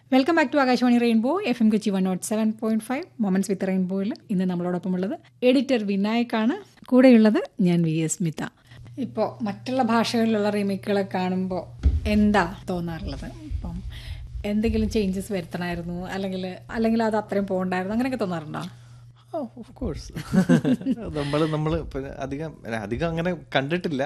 welcome back to Akashvani rainbow F M Kochi one nought seven point five moments with റെയിൻബോയിൽ ഇന്ന് നമ്മളോടൊപ്പം ഉള്ളത് editor വിനായക്കാണ് കൂടെയുള്ളത് ഞാൻ വി എസ് സ്മിത ഇപ്പോൾ മറ്റുള്ള ഭാഷകളിലുള്ള റീമേക്കുകളെ കാണുമ്പോൾ എന്താ തോന്നാറുള്ളത് ഇപ്പം എന്തെങ്കിലും ചേഞ്ചസ് വരുത്തണമായിരുന്നു അല്ലെങ്കിൽ അല്ലെങ്കിൽ അത് അത്രയും പോകണ്ടായിരുന്നു അങ്ങനെയൊക്കെ തോന്നാറുണ്ടോ ഓഫ് കോഴ്സ് നമ്മൾ നമ്മൾ അധികം അധികം അങ്ങനെ കണ്ടിട്ടില്ല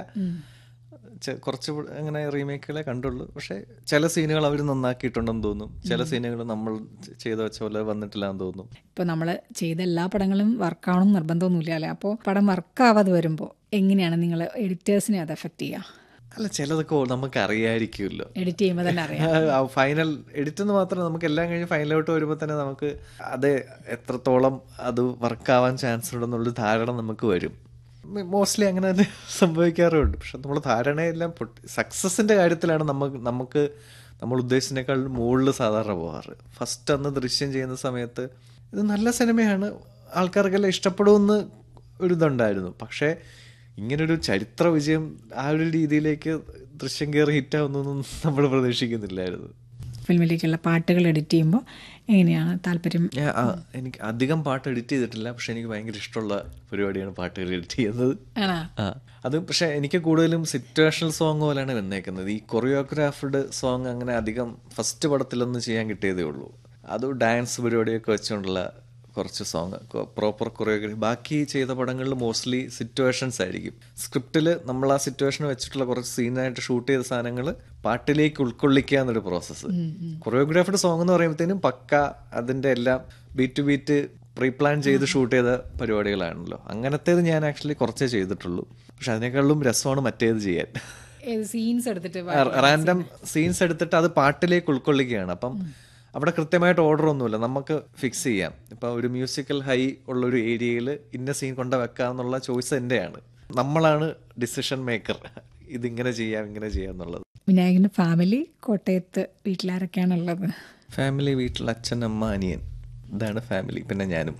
ചെ- കുറച്ച് പ- അങ്ങനെ റീമേക്കുകളെ കണ്ടുള്ളൂ പക്ഷെ ചില സീനുകൾ അവർ നന്നാക്കിയിട്ടുണ്ടെന്ന് തോന്നും ചില സീനുകൾ നമ്മൾ ചെ- ചെയ്ത വെച്ച പോലെ വന്നിട്ടില്ല എന്ന് തോന്നും ഇപ്പോൾ നമ്മൾ ചെയ്ത എല്ലാ പടങ്ങളും വർക്കാവണം നിർബന്ധമൊന്നുമില്ല അല്ലേ അപ്പോൾ പടം വർക്കാവാതെ വരുമ്പോൾ എങ്ങനെയാണ് നിങ്ങൾ എഡിറ്റേഴ്സിനെ അത് എഫക്റ്റ് ചെയ്യുക അല്ല ചിലതൊക്കെ ഓ- നമുക്ക് അറിയായിരിക്കുമല്ലോ എഡിറ്റ് ചെയ്യുമ്പോൾ തന്നെ അറിയാം ഫൈനൽ എഡിറ്റ് എന്ന് മാത്രം നമുക്ക് എല്ലാം കഴിഞ്ഞ് ഫൈനലോട്ട് വരുമ്പോൾ തന്നെ നമുക്ക് അത് എത്രത്തോളം അത് വർക്കാവാൻ ചാൻസ് ഉണ്ടെന്നുള്ളൊരു ധാരണ നമുക്ക് വരും മോസ്റ്റ്ലി അങ്ങനെ തന്നെ സംഭവിക്കാറുണ്ട് പക്ഷെ നമ്മൾ ധാരണയെല്ലാം സക്സസിൻ്റെ കാര്യത്തിലാണ് നമുക്ക് നമുക്ക് നമ്മൾ ഉദ്ദേശിച്ചതിനേക്കാൾ മുകളിൽ സാധാരണ പോകാറ് ഫസ്റ്റ് അന്ന് ദൃശ്യം ചെയ്യുന്ന സമയത്ത് ഇത് നല്ല സിനിമയാണ് ആൾക്കാർക്കെല്ലാം ഇഷ്ടപ്പെടുമെന്ന് ഒരു ഇതുണ്ടായിരുന്നു പക്ഷേ ഇങ്ങനൊരു ചരിത്ര വിജയം ആ ഒരു രീതിയിലേക്ക് ദൃശ്യം കയറി ഹിറ്റാവുന്നൊന്നും നമ്മൾ പ്രതീക്ഷിക്കുന്നില്ലായിരുന്നു ഫിലിമിലേക്കുള്ള പാട്ടുകൾ എഡിറ്റ് ചെയ്യുമ്പോൾ എങ്ങനെയാണ് താല്പര്യം ഞാൻ ആ- എനിക്ക് അധികം പാട്ട് എഡിറ്റ് ചെയ്തിട്ടില്ല പക്ഷെ എനിക്ക് ഭയങ്കര ഇഷ്ടമുള്ള പരിപാടിയാണ് പാട്ടുകൾ എഡിറ്റ് ചെയ്യുന്നത് ആണോ ആ അത് പക്ഷെ എനിക്ക് കൂടുതലും സിറ്റുവേഷണൽ സോങ് പോലെയാണ് വന്നേക്കുന്നത് ഈ കൊറിയോഗ്രാഫ്ഡ് സോങ് അങ്ങനെ അധികം ഫസ്റ്റ് പടത്തിലൊന്നും ചെയ്യാൻ കിട്ടിയതേ ഉള്ളൂ അത് ഡാൻസ് പരിപാടിയൊക്കെ വെച്ചുകൊണ്ടുള്ള കുറച്ച് സോങ് പ്രോപ്പർ കൊറിയോഗ്രാഫി ബാക്കി ചെയ്ത പടങ്ങളിൽ മോസ്റ്റ്ലി സിറ്റുവേഷൻസ് ആയിരിക്കും സ്ക്രിപ്റ്റിൽ നമ്മൾ ആ സിറ്റുവേഷൻ വെച്ചിട്ടുള്ള കുറച്ച് സീനായിട്ട് ഷൂട്ട് ചെയ്ത സാധനങ്ങൾ പാട്ടിലേക്ക് ഉൾക്കൊള്ളിക്കുക എന്നൊരു പ്രോസസ്സ് കൊറിയോഗ്രാഫ്ഡ് സോങ് എന്ന് പറയുമ്പോഴത്തേനും പക്ക അതിൻ്റെ എല്ലാം beat to beat pre plan ചെയ്ത് ഷൂട്ട് ചെയ്ത പരിപാടികളാണല്ലോ അങ്ങനത്തേത് ഞാൻ ആക്ച്വലി കുറച്ചേ ചെയ്തിട്ടുള്ളൂ പക്ഷെ അതിനേക്കാളും രസമാണ് മറ്റേത് ചെയ്യാൻ ഏത് സീൻസ് എടുത്തിട്ട് റാൻഡം സീൻസ് എടുത്തിട്ട് അത് പാട്ടിലേക്ക് ഉൾക്കൊള്ളിക്കുകയാണ് അപ്പം അവിടെ കൃത്യമായിട്ട് ഓർഡർ ഒന്നുമില്ല നമുക്ക് ഫിക്സ് ചെയ്യാം ഇപ്പൊ ഒരു മ്യൂസിക്കൽ ഹൈ ഉള്ള ഒരു ഏരിയയിൽ ഇന്ന സീൻ കൊണ്ട് വെക്കാം എന്നുള്ള ചോയ്സ് എന്റെയാണ് നമ്മളാണ് ഡിസിഷൻ മേക്കർ ഇതിങ്ങനെ ചെയ്യാം ഇങ്ങനെ ചെയ്യാം എന്നുള്ളത് വിനായകൻ്റെ ഫാമിലി കോട്ടയത്ത് വീട്ടിലാരൊക്കെയാണുള്ളത് ഫാമിലി വീട്ടിൽ അച്ഛൻ അമ്മ അനിയൻ ഇതാണ് ഫാമിലി പിന്നെ ഞാനും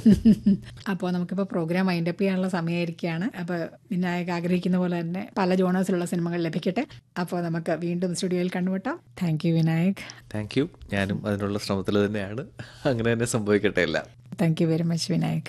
അപ്പോൾ നമുക്കിപ്പോൾ പ്രോഗ്രാം മൈൻഡ് അപ്പ് ചെയ്യാനുള്ള സമയമായിരിക്കുകയാണ് അപ്പോൾ വിനായക് ആഗ്രഹിക്കുന്ന പോലെ തന്നെ പല ജോണേഴ്സിലുള്ള സിനിമകൾ ലഭിക്കട്ടെ അപ്പോൾ നമുക്ക് വീണ്ടും സ്റ്റുഡിയോയിൽ കണ്ടുമുട്ടാം thank you Vinayak thank you ഞാനും അതിനുള്ള ശ്രമത്തിൽ തന്നെയാണ് അങ്ങനെ തന്നെ സംഭവിക്കട്ടെ എല്ലാം thank you very much Vinayak